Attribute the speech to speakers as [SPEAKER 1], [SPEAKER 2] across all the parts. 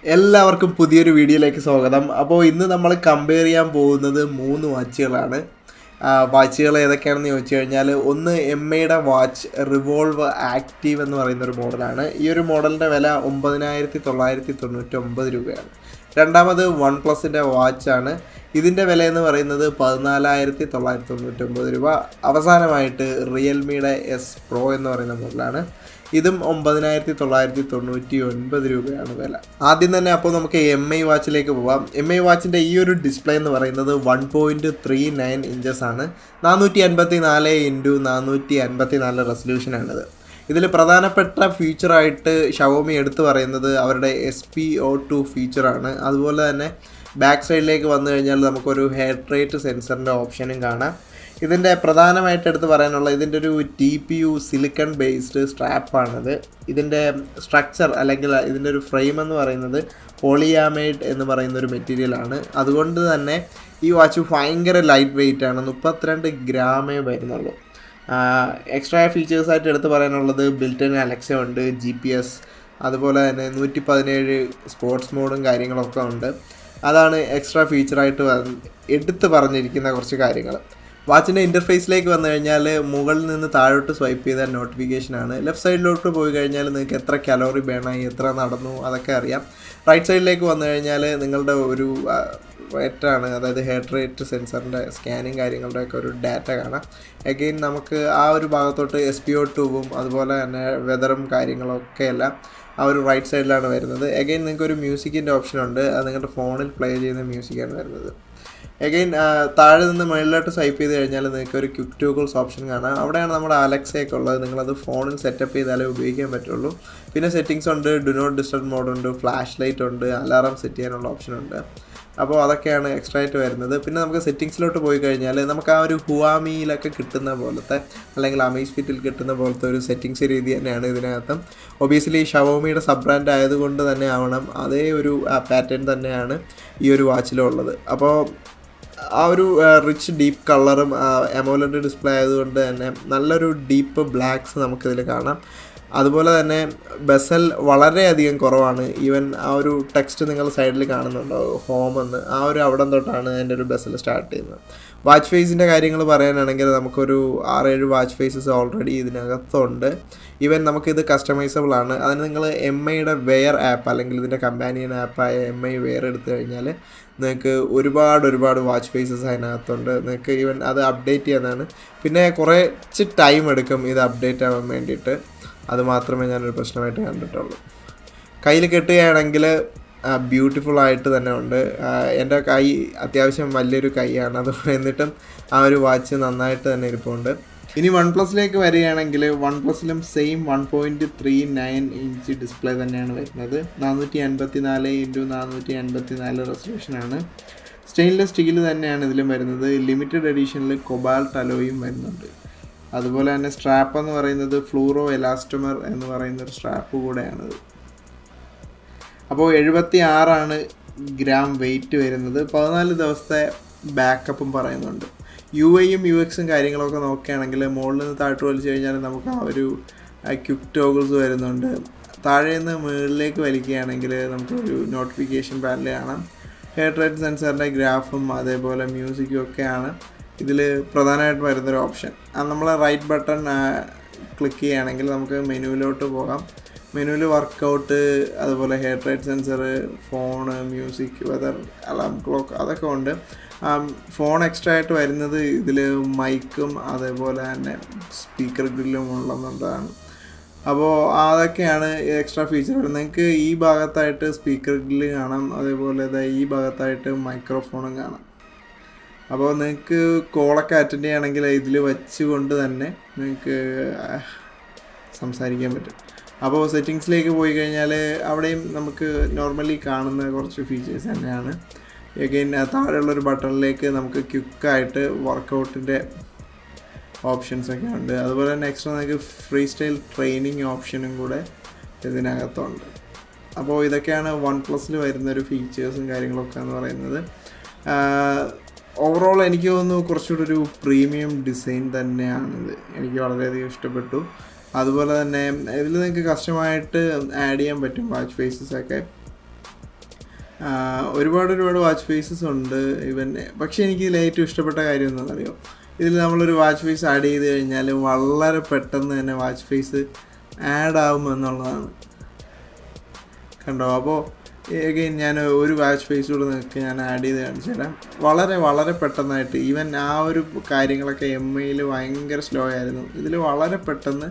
[SPEAKER 1] എല്ലാവർക്കും പുതിയൊരു വീഡിയോയിലേക്ക് സ്വാഗതം അപ്പോൾ ഇന്ന് നമ്മൾ കമ്പയർ ചെയ്യാൻ പോകുന്നത് മൂന്ന് വാച്ചുകളാണ് ആ, വാച്ചുകൾ ഏതൊക്കെയാണെന്ന് ചോദിച്ചു കഴിഞ്ഞാൽ ഒന്ന് എം ഐയുടെ വാച്ച് റിവോൾവ് ആക്റ്റീവ് എന്ന് പറയുന്ന ഒരു മോഡലാണ് ഈ ഒരു മോഡലിൻ്റെ വില ഒമ്പതിനായിരത്തി തൊള്ളായിരത്തി തൊണ്ണൂറ്റി ഒമ്പത് രൂപയാണ് രണ്ടാമത് വൺ പ്ലസിൻ്റെ വാച്ചാണ് ഇതിൻ്റെ വില എന്ന് പറയുന്നത് പതിനാലായിരത്തി തൊള്ളായിരത്തി തൊണ്ണൂറ്റി ഒമ്പത് രൂപ അവസാനമായിട്ട് റിയൽമിയുടെ എസ് പ്രോ എന്ന് പറയുന്ന മോഡലാണ് ഇതും ഒമ്പതിനായിരത്തി തൊള്ളായിരത്തി തൊണ്ണൂറ്റി ഒൻപത് രൂപയാണ് വില ആദ്യം തന്നെ അപ്പോൾ നമുക്ക് എം ഐ വാച്ചിലേക്ക് പോവാം എം ഐ വാച്ചിൻ്റെ ഈ ഒരു ഡിസ്പ്ലേ എന്ന് പറയുന്നത് one point three nine inches ആണ് നാനൂറ്റി അൻപത്തി നാല് ഇൻറ്റു നാനൂറ്റി അൻപത്തി നാല് റെസൊല്യൂഷനാണിത് ഇതിൽ പ്രധാനപ്പെട്ട ഫീച്ചറായിട്ട് ഷവോമി എടുത്തു പറയുന്നത് അവരുടെ എസ് പി ഒ ടു ഫീച്ചറാണ് അതുപോലെ തന്നെ ബാക്ക് സൈഡിലേക്ക് വന്നു കഴിഞ്ഞാൽ നമുക്കൊരു ഹെഡ് റേറ്റ് സെൻസറിൻ്റെ ഓപ്ഷനും കാണാം ഇതിൻ്റെ പ്രധാനമായിട്ട് എടുത്ത് പറയാനുള്ള ഇതിൻ്റെ ഒരു T P U silicone based സ്ട്രാപ്പാണിത് ഇതിൻ്റെ സ്ട്രക്ചർ അല്ലെങ്കിൽ ഇതിൻ്റെ ഒരു ഫ്രെയിം എന്ന് പറയുന്നത് പോളിയാമൈഡ് എന്ന് പറയുന്ന ഒരു മെറ്റീരിയലാണ് അതുകൊണ്ട് തന്നെ ഈ വാച്ച് ഭയങ്കര ലൈറ്റ് വെയിറ്റ് ആണ് മുപ്പത്തിരണ്ട് ഗ്രാമേ വരുന്നുള്ളൂ എക്സ്ട്രാ ഫീച്ചേഴ്സായിട്ട് എടുത്ത് പറയാനുള്ളത് ബിൽറ്റൻ അലക്സ ഉണ്ട് ജി പി എസ് അതുപോലെ തന്നെ നൂറ്റി പതിനേഴ് സ്പോർട്സ് മോഡും കാര്യങ്ങളൊക്കെ ഉണ്ട് അതാണ് എക്സ്ട്രാ ഫീച്ചറായിട്ട് വന്ന് എടുത്ത് പറഞ്ഞിരിക്കുന്ന കുറച്ച് കാര്യങ്ങൾ വാച്ചിൻ്റെ ഇൻ്റർഫേസിലേക്ക് വന്നു കഴിഞ്ഞാൽ മുകളിൽ നിന്ന് താഴോട്ട് സ്വൈപ്പ് ചെയ്ത നോട്ടിഫിക്കേഷനാണ് ലെഫ്റ്റ് സൈഡിലോട്ട് പോയി കഴിഞ്ഞാൽ നിങ്ങൾക്ക് എത്ര കലോറി ബേണായി എത്ര നടന്നു അതൊക്കെ അറിയാം റൈറ്റ് സൈഡിലേക്ക് വന്നു കഴിഞ്ഞാൽ നിങ്ങളുടെ ഒരു റേറ്റാണ് അതായത് ഹെഡ് റേറ്റ് സെൻസറിൻ്റെ സ്കാനിങ് കാര്യങ്ങളുടെയൊക്കെ ഒരു ഡാറ്റ കാണാം എഗെയിൻ നമുക്ക് ആ ഒരു ഭാഗത്തോട്ട് എസ് പി ഒ ടൂവും അതുപോലെ തന്നെ വെതറും കാര്യങ്ങളൊക്കെ എല്ലാം ആ ഒരു റൈറ്റ് സൈഡിലാണ് വരുന്നത് എഗെയിൻ നിങ്ങൾക്ക് ഒരു മ്യൂസിക്കിൻ്റെ ഓപ്ഷൻ ഉണ്ട് അത് നിങ്ങളുടെ ഫോണിൽ പ്ലേ ചെയ്യുന്ന മ്യൂസിക്കാണ് വരുന്നത് എഗെയിൻ താഴെ നിന്ന് മുകളിലോട്ട് സ്വൈപ്പ് ചെയ്ത് കഴിഞ്ഞാൽ നിങ്ങൾക്ക് ഒരു ക്വിക്ക് ടൂഗിൾസ് ഓപ്ഷൻ കാണാം അവിടെയാണ് നമ്മുടെ അലക്സയൊക്കെ ഉള്ളത് നിങ്ങളത് ഫോണിൽ സെറ്റപ്പ് ചെയ്താലേ ഉപയോഗിക്കാൻ പറ്റുള്ളൂ പിന്നെ സെറ്റിങ്സ് ഉണ്ട് ഡു നോട്ട് ഡിസ്റ്റർബ് മോഡ് ഉണ്ട് ഫ്ലാഷ് ലൈറ്റ് ഉണ്ട് അലാറം സെറ്റ് ചെയ്യാനുള്ള ഓപ്ഷൻ ഉണ്ട് അപ്പോൾ അതൊക്കെയാണ് എക്സ്ട്രാ ആയിട്ട് വരുന്നത് പിന്നെ നമുക്ക് സെറ്റിങ്സിലോട്ട് പോയി കഴിഞ്ഞാൽ നമുക്ക് ആ ഒരു ഹുവാമിയിലൊക്കെ കിട്ടുന്ന പോലത്തെ അല്ലെങ്കിൽ അമേസ് ഫിറ്റിൽ കിട്ടുന്ന പോലത്തെ ഒരു സെറ്റിങ്സ് രീതി തന്നെയാണ് ഇതിനകത്തും ഒബിയസ്ലി ഷവോമിയുടെ സബ് ബ്രാൻഡ് ആയതുകൊണ്ട് തന്നെ ആവണം അതേ ഒരു പാറ്റേൺ തന്നെയാണ് ഈ ഒരു വാച്ചിലുള്ളത് അപ്പോൾ ആ ഒരു റിച്ച് ഡീപ്പ് കളറും എമോലഡ് ഡിസ്പ്ലേ ആയതുകൊണ്ട് തന്നെ നല്ലൊരു ഡീപ്പ് ബ്ലാക്സ് നമുക്കിതിൽ കാണാം അതുപോലെ തന്നെ ബസൽ വളരെയധികം കുറവാണ് ഈവൻ ആ ഒരു ടെക്സ്റ്റ് നിങ്ങൾ സൈഡിൽ കാണുന്നുണ്ടോ ഹോം എന്ന് ആ ഒരു അവിടം തൊട്ടാണ് അതിൻ്റെ ഒരു ബസൽ സ്റ്റാർട്ട് ചെയ്യുന്നത് വാച്ച് ഫേസിൻ്റെ കാര്യങ്ങൾ പറയാനാണെങ്കിൽ നമുക്കൊരു ആറേഴ് വാച്ച് ഫേസസ് ഓൾറെഡി ഇതിനകത്തുണ്ട് ഈവൻ നമുക്കിത് കസ്റ്റമൈസബിൾ ആണ് അതിന് നിങ്ങൾ എം ഐയുടെ വെയർ ആപ്പ് അല്ലെങ്കിൽ ഇതിൻ്റെ കമ്പാനിയൻ ആപ്പായ എം ഐ വെയർ എടുത്തു കഴിഞ്ഞാൽ നിങ്ങൾക്ക് ഒരുപാട് ഒരുപാട് വാച്ച് ഫേസസ് അതിനകത്തുണ്ട് നിങ്ങൾക്ക് ഈവൻ അത് അപ്ഡേറ്റ് ചെയ്യാനാണ് പിന്നെ കുറച്ച് ടൈം എടുക്കും ഇത് അപ്ഡേറ്റ് ആവാൻ വേണ്ടിയിട്ട് അത് മാത്രമേ ഞാനൊരു പ്രശ്നമായിട്ട് കണ്ടിട്ടുള്ളൂ കയ്യിൽ കെട്ടുകയാണെങ്കിൽ ബ്യൂട്ടിഫുൾ ആയിട്ട് തന്നെ ഉണ്ട് ആ, എൻ്റെ കൈ അത്യാവശ്യം വലിയൊരു കൈയാണ് അത് എന്നിട്ടും ആ ഒരു വാച്ച് നന്നായിട്ട് തന്നെ ഇരിപ്പുണ്ട് ഇനി വൺ പ്ലസിലേക്ക് വരികയാണെങ്കിൽ വൺ പ്ലസിലും same one point three nine inch display തന്നെയാണ് വരുന്നത് നാനൂറ്റി അൻപത്തി നാല് ഇൻറ്റു നാനൂറ്റി അൻപത്തി നാല് റെസൊല്യൂഷനാണ് സ്റ്റെയിൻലെസ് സ്റ്റീൽ തന്നെയാണ് ഇതിലും വരുന്നത് ലിമിറ്റഡ് എഡീഷനിൽ കൊബാൾട്ട് അലോയും വരുന്നുണ്ട് അതുപോലെ തന്നെ സ്ട്രാപ്പ് എന്ന് പറയുന്നത് ഫ്ലൂറോ എലാസ്റ്റമർ എന്ന് പറയുന്ന ഒരു സ്ട്രാപ്പ് കൂടെയാണിത് അപ്പോൾ എഴുപത്തി ആറാണ് ഗ്രാം വെയിറ്റ് വരുന്നത് പതിനാല് ദിവസത്തെ ബാക്കപ്പും പറയുന്നുണ്ട് യു ഐയും യു എക്സും കാര്യങ്ങളൊക്കെ നോക്കുകയാണെങ്കിൽ മുകളിൽ നിന്ന് താഴോട്ട് വലിച്ചു കഴിഞ്ഞാൽ നമുക്ക് ആ ഒരു ക്വിക്ക് ടോഗിൾസ് വരുന്നുണ്ട് താഴെ നിന്ന് മുകളിലേക്ക് വലിക്കുകയാണെങ്കിൽ നമുക്കൊരു നോട്ടിഫിക്കേഷൻ പാനൽ കാണാം ഹെഡ് റേറ്റ് സെൻസറിൻ്റെ ഗ്രാഫും അതേപോലെ മ്യൂസിക്കും ഒക്കെയാണ് ഇതിൽ പ്രധാനമായിട്ട് വരുന്നൊരു ഓപ്ഷൻ അത് നമ്മൾ റൈറ്റ് ബട്ടൺ ക്ലിക്ക് ചെയ്യുകയാണെങ്കിൽ നമുക്ക് മെനുവിലോട്ട് പോകാം മെനുവിൽ വർക്കൗട്ട് അതുപോലെ heart rate sensor phone music weather alarm clock അതൊക്കെ ഉണ്ട് ഫോൺ എക്സ്ട്രാ ആയിട്ട് വരുന്നത് ഇതിൽ മൈക്കും അതേപോലെ തന്നെ സ്പീക്കർ ഗ്രില്ലും ഉള്ളതാണ് അപ്പോൾ അതൊക്കെയാണ് എക്സ്ട്രാ ഫീച്ചർ നിങ്ങൾക്ക് ഈ ഭാഗത്തായിട്ട് സ്പീക്കർ ഗ്രില്ല് കാണാം അതേപോലെ ദാ ഈ ഭാഗത്തായിട്ട് മൈക്രോഫോണും കാണാം അപ്പോൾ നിങ്ങൾക്ക് കോളൊക്കെ അറ്റൻഡ് ചെയ്യുകയാണെങ്കിൽ ഇതിൽ വെച്ചുകൊണ്ട് തന്നെ നിങ്ങൾക്ക് സംസാരിക്കാൻ പറ്റും അപ്പോൾ സെറ്റിങ്സിലേക്ക് പോയി കഴിഞ്ഞാൽ അവിടെയും നമുക്ക് നോർമലി കാണുന്ന കുറച്ച് ഫീച്ചേഴ്സ് തന്നെയാണ് എഗെയിൻ താഴെയുള്ളൊരു ബട്ടണിലേക്ക് നമുക്ക് ക്വിക്കായിട്ട് വർക്കൗട്ടിൻ്റെ ഓപ്ഷൻസ് ഒക്കെ ഉണ്ട് അതുപോലെ തന്നെ എക്സ്ട്രാ നമുക്ക് ഫ്രീ സ്റ്റൈൽ ട്രെയിനിങ് ഓപ്ഷനും കൂടെ ഇതിനകത്തുണ്ട് അപ്പോൾ ഇതൊക്കെയാണ് വൺ പ്ലസ്സിൽ വരുന്നൊരു ഫീച്ചേഴ്സും കാര്യങ്ങളൊക്കെ എന്ന് പറയുന്നത് ഓവറോൾ എനിക്ക് തോന്നുന്നു കുറച്ചുകൂടി ഒരു പ്രീമിയം ഡിസൈൻ തന്നെയാണിത് എനിക്ക് വളരെയധികം ഇഷ്ടപ്പെട്ടു അതുപോലെ തന്നെ ഇതിൽ നിങ്ങൾക്ക് കസ്റ്റമായിട്ട് ആഡ് ചെയ്യാൻ പറ്റും വാച്ച് ഫേസസ് ഒക്കെ ആ, ഒരുപാട് ഒരുപാട് വാച്ച് ഫേസസ് ഉണ്ട് ഇവൻ പക്ഷേ എനിക്ക് ഇതിൽ ഏറ്റവും ഇഷ്ടപ്പെട്ട കാര്യം എന്താണെന്നറിയോ ഇതിൽ നമ്മളൊരു വാച്ച് ഫേസ് ആഡ് ചെയ്ത് കഴിഞ്ഞാൽ വളരെ പെട്ടെന്ന് തന്നെ വാച്ച് ഫേസ് ആഡ് ആവും എന്നുള്ളതാണ് കണ്ടോ അപ്പോൾ എഗെയിൻ ഞാൻ ഒരു വാച്ച് ഫേസ് കൂടെ നിങ്ങൾക്ക് ഞാൻ ആഡ് ചെയ്ത് കാണിച്ചു തരാം വളരെ വളരെ പെട്ടെന്നായിട്ട് ഈവൻ ആ ഒരു കാര്യങ്ങളൊക്കെ എം ഐയിൽ ഭയങ്കര സ്ലോ ആയിരുന്നു ഇതിൽ വളരെ പെട്ടെന്ന്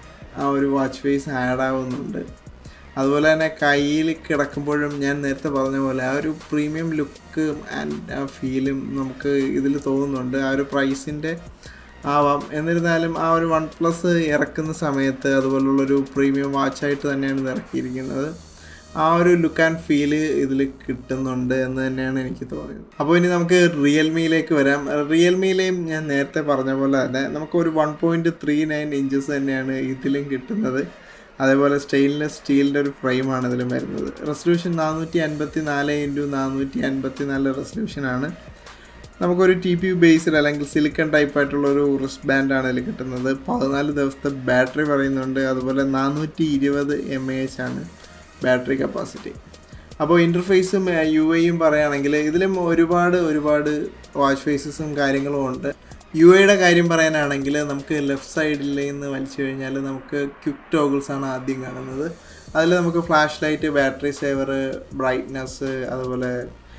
[SPEAKER 1] ആ ഒരു വാച്ച് ഫേസ് ആഡ് ആവുന്നുണ്ട് അതുപോലെ തന്നെ കയ്യിൽ കിടക്കുമ്പോഴും ഞാൻ നേരത്തെ പറഞ്ഞ പോലെ ആ ഒരു പ്രീമിയം ലുക്ക് ആൻഡ് ആ ഫീലും നമുക്ക് ഇതിൽ തോന്നുന്നുണ്ട് ആ ഒരു പ്രൈസിൻ്റെ ആവാം എന്നിരുന്നാലും ആ ഒരു വൺ പ്ലസ് ഇറക്കുന്ന സമയത്ത് അതുപോലുള്ളൊരു പ്രീമിയം വാച്ചായിട്ട് തന്നെയാണ് ഇത് ഇറക്കിയിരിക്കുന്നത് ആ ഒരു ലുക്ക് ആൻഡ് ഫീല് ഇതിൽ കിട്ടുന്നുണ്ട് എന്ന് തന്നെയാണ് എനിക്ക് തോന്നിയത് അപ്പോൾ ഇനി നമുക്ക് റിയൽമിയിലേക്ക് വരാം റിയൽമിയിലെയും ഞാൻ നേരത്തെ പറഞ്ഞ പോലെ തന്നെ നമുക്ക് ഒരു one point three nine inches തന്നെയാണ് ഇതിലും കിട്ടുന്നത് അതേപോലെ സ്റ്റെയിൻലെസ് സ്റ്റീലിൻ്റെ ഒരു ഫ്രെയിമാണ് ഇതിലും വരുന്നത് റെസൊല്യൂഷൻ നാനൂറ്റി അൻപത്തി നാല് ഇൻറ്റു നാനൂറ്റി അൻപത്തി നാല് റെസൊല്യൂഷനാണ് നമുക്കൊരു ടി പി ബേസ്ഡ് അല്ലെങ്കിൽ സിലിക്കൺ ടൈപ്പ് ആയിട്ടുള്ള ഒരു റിസ്റ്റ് ബാൻഡാണ് ഇതിൽ കിട്ടുന്നത് പതിനാല് ദിവസത്തെ ബാറ്ററി പറയുന്നുണ്ട് അതുപോലെ നാനൂറ്റി ഇരുപത് എം എ എച്ച് ആണ് ബാറ്ററി കപ്പാസിറ്റി അപ്പോൾ ഇൻ്റർഫേസും യു ഐയും പറയുകയാണെങ്കിൽ ഇതിലും ഒരുപാട് ഒരുപാട് വാച്ച് ഫേസസും കാര്യങ്ങളും ഉണ്ട് യു ഐയുടെ കാര്യം പറയാനാണെങ്കിൽ നമുക്ക് ലെഫ്റ്റ് സൈഡിൽ നിന്ന് വലിച്ചു കഴിഞ്ഞാൽ നമുക്ക് ക്വിക്ക് ടോഗിൾസ് ആണ് ആദ്യം കാണുന്നത് അതിൽ നമുക്ക് flash light battery saver brightness അതുപോലെ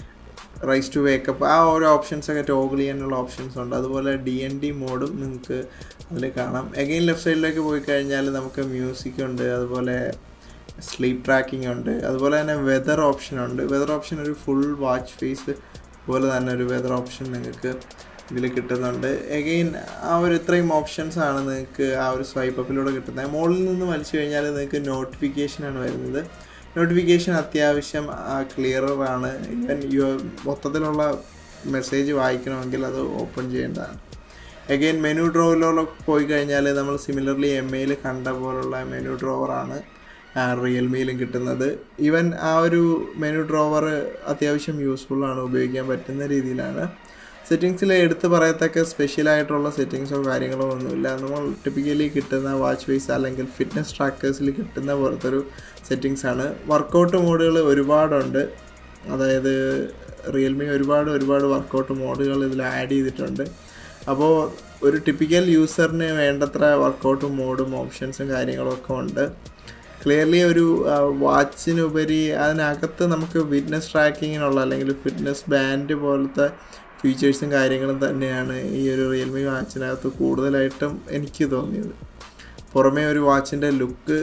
[SPEAKER 1] റൈസ് ടു വേക്കപ്പ് ആ ഓരോ ഓപ്ഷൻസ് ഒക്കെ ടോഗിൾ ചെയ്യാനുള്ള ഓപ്ഷൻസ് ഉണ്ട് അതുപോലെ ഡി എൻ ഡി മോഡും നിങ്ങൾക്ക് അതിൽ കാണാം എഗെയിൻ ലെഫ്റ്റ് സൈഡിലേക്ക് പോയി കഴിഞ്ഞാൽ നമുക്ക് മ്യൂസിക് ഉണ്ട് അതുപോലെ സ്ലീപ്പ് ട്രാക്കിംഗ് ഉണ്ട് അതുപോലെ തന്നെ വെതർ ഓപ്ഷൻ ഉണ്ട് വെതർ ഓപ്ഷൻ ഒരു ഫുൾ വാച്ച് ഫേസ് പോലെ തന്നെ ഒരു വെതർ ഓപ്ഷൻ നിങ്ങൾക്ക് ഇതിൽ കിട്ടുന്നുണ്ട് എഗെയിൻ ആ ഒരു ഇത്രയും ഓപ്ഷൻസ് ആണ് നിങ്ങൾക്ക് ആ ഒരു സ്വൈപ്പ് അപ്പിലൂടെ കിട്ടുന്നത് മുകളിൽ നിന്ന് വലിച്ചു കഴിഞ്ഞാൽ നിങ്ങൾക്ക് നോട്ടിഫിക്കേഷനാണ് വരുന്നത് നോട്ടിഫിക്കേഷൻ അത്യാവശ്യം ക്ലിയറാണ് ഈവൻ യു മൊത്തത്തിലുള്ള മെസ്സേജ് വായിക്കണമെങ്കിൽ അത് ഓപ്പൺ ചെയ്യേണ്ടതാണ് എഗെയിൻ മെനു ഡ്രോയിലൊക്കെ പോയി കഴിഞ്ഞാൽ നമ്മൾ സിമിലർലി എം എയിൽ കണ്ട പോലുള്ള മെനു ഡ്രോവറാണ് റിയൽമിയിലും കിട്ടുന്നത് ഈവൻ ആ ഒരു മെനു ഡ്രോവർ അത്യാവശ്യം യൂസ്ഫുള്ളാണ് ഉപയോഗിക്കാൻ പറ്റുന്ന രീതിയിലാണ് സെറ്റിങ്സിൽ എടുത്ത് പറയത്തക്ക സ്പെഷ്യലായിട്ടുള്ള സെറ്റിങ്സോ കാര്യങ്ങളോ ഒന്നുമില്ല നമ്മൾ ടിപ്പിക്കലി കിട്ടുന്ന വാച്ച് ഫേസ് അല്ലെങ്കിൽ ഫിറ്റ്നസ് ട്രാക്കേഴ്സിൽ കിട്ടുന്ന പോലത്തെ ഒരു സെറ്റിങ്സ് ആണ് വർക്കൗട്ട് മോഡുകൾ ഒരുപാടുണ്ട് അതായത് റിയൽമി ഒരുപാട് ഒരുപാട് വർക്കൗട്ട് മോഡുകൾ ഇതിൽ ആഡ് ചെയ്തിട്ടുണ്ട് അപ്പോൾ ഒരു ടിപ്പിക്കൽ യൂസറിന് വേണ്ടത്ര വർക്കൗട്ട് മോഡും ഓപ്ഷൻസും കാര്യങ്ങളും ഒക്കെ ഉണ്ട് ക്ലിയർലി ഒരു വാച്ചിനുപരി അതിനകത്ത് നമുക്ക് ഫിറ്റ്നസ് ട്രാക്കിങ്ങിനുള്ള അല്ലെങ്കിൽ ഫിറ്റ്നസ് ബാൻഡ് പോലത്തെ ഫീച്ചേഴ്സും കാര്യങ്ങളും തന്നെയാണ് ഈ ഒരു റിയൽമി വാച്ചിനകത്ത് കൂടുതലായിട്ടും എനിക്ക് തോന്നിയത് പുറമേ ഒരു വാച്ചിൻ്റെ ലുക്ക്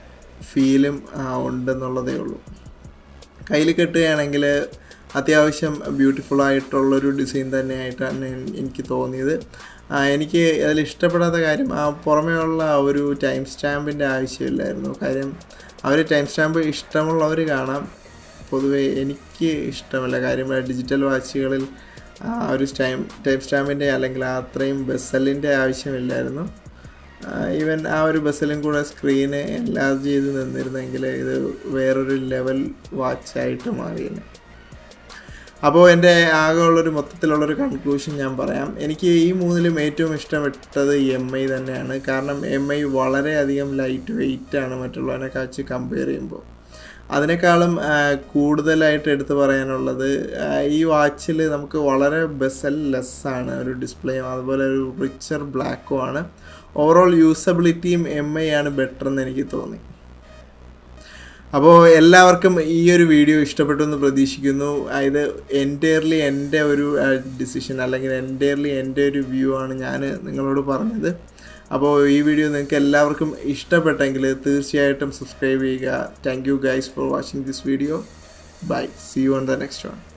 [SPEAKER 1] ഫീലും ഉണ്ടെന്നുള്ളതേ ഉള്ളൂ കയ്യിൽ കെട്ടുകയാണെങ്കിൽ അത്യാവശ്യം ബ്യൂട്ടിഫുൾ ആയിട്ടുള്ളൊരു ഡിസൈൻ തന്നെയായിട്ടാണ് എനിക്ക് തോന്നിയത് എനിക്ക് അതിൽ ഇഷ്ടപ്പെടാത്ത കാര്യം ആ പുറമേ ഉള്ള ആ ഒരു ടൈം സ്റ്റാമ്പിൻ്റെ ആവശ്യമില്ലായിരുന്നു കാര്യം അവർ ടൈം സ്റ്റാമ്പ് ഇഷ്ടമുള്ളവർ കാണാം പൊതുവേ എനിക്ക് ഇഷ്ടമല്ല കാര്യം ഡിജിറ്റൽ വാച്ചുകളിൽ ആ ഒരു ടൈം ടൈം സ്റ്റാമ്പിൻ്റെ അല്ലെങ്കിൽ അത്രയും ബെസലിൻ്റെ ആവശ്യമില്ലായിരുന്നു ഈവൻ ആ ഒരു ബസ്സിലും കൂടെ സ്ക്രീന് എൻലാർജ് ചെയ്ത് നിന്നിരുന്നെങ്കിൽ ഇത് വേറൊരു ലെവൽ വാച്ചായിട്ട് മാറിയേനെ അപ്പോൾ എൻ്റെ ആകെയുള്ളൊരു മൊത്തത്തിലുള്ളൊരു കൺക്ലൂഷൻ ഞാൻ പറയാം എനിക്ക് ഈ മൂന്നിലും ഏറ്റവും ഇഷ്ടപ്പെട്ടത് എം ഐ തന്നെയാണ് കാരണം എം ഐ വളരെയധികം ലൈറ്റ് വെയിറ്റ് ആണ് മറ്റുള്ളവനെ കാച്ച് കമ്പയർ ചെയ്യുമ്പോൾ അതിനേക്കാളും കൂടുതലായിട്ട് എടുത്തു പറയാനുള്ളത് ഈ വാച്ചിൽ നമുക്ക് വളരെ ബെസൽ ലെസ് ആണ് ഒരു ഡിസ്പ്ലേയും അതുപോലെ ഒരു റിച്ചർ ബ്ലാക്കും ആണ് ഓവറോൾ യൂസബിലിറ്റിയും എം ഐ ആണ് ബെറ്റർ എന്ന് എനിക്ക് തോന്നി അപ്പോൾ എല്ലാവർക്കും ഈ ഒരു വീഡിയോ ഇഷ്ടപ്പെട്ടു എന്ന് പ്രതീക്ഷിക്കുന്നു ഇത് എൻറ്റയർലി എൻ്റെ ഒരു ഡിസിഷൻ അല്ലെങ്കിൽ എൻറ്റയർലി എൻ്റെ ഒരു വ്യൂ ആണ് ഞാൻ നിങ്ങളോട് പറഞ്ഞത് അപ്പോൾ ഈ വീഡിയോ നിങ്ങൾക്ക് എല്ലാവർക്കും ഇഷ്ടപ്പെട്ടെങ്കിൽ തീർച്ചയായിട്ടും സബ്സ്ക്രൈബ് ചെയ്യുക thank you guys for watching this video bye see you on the next one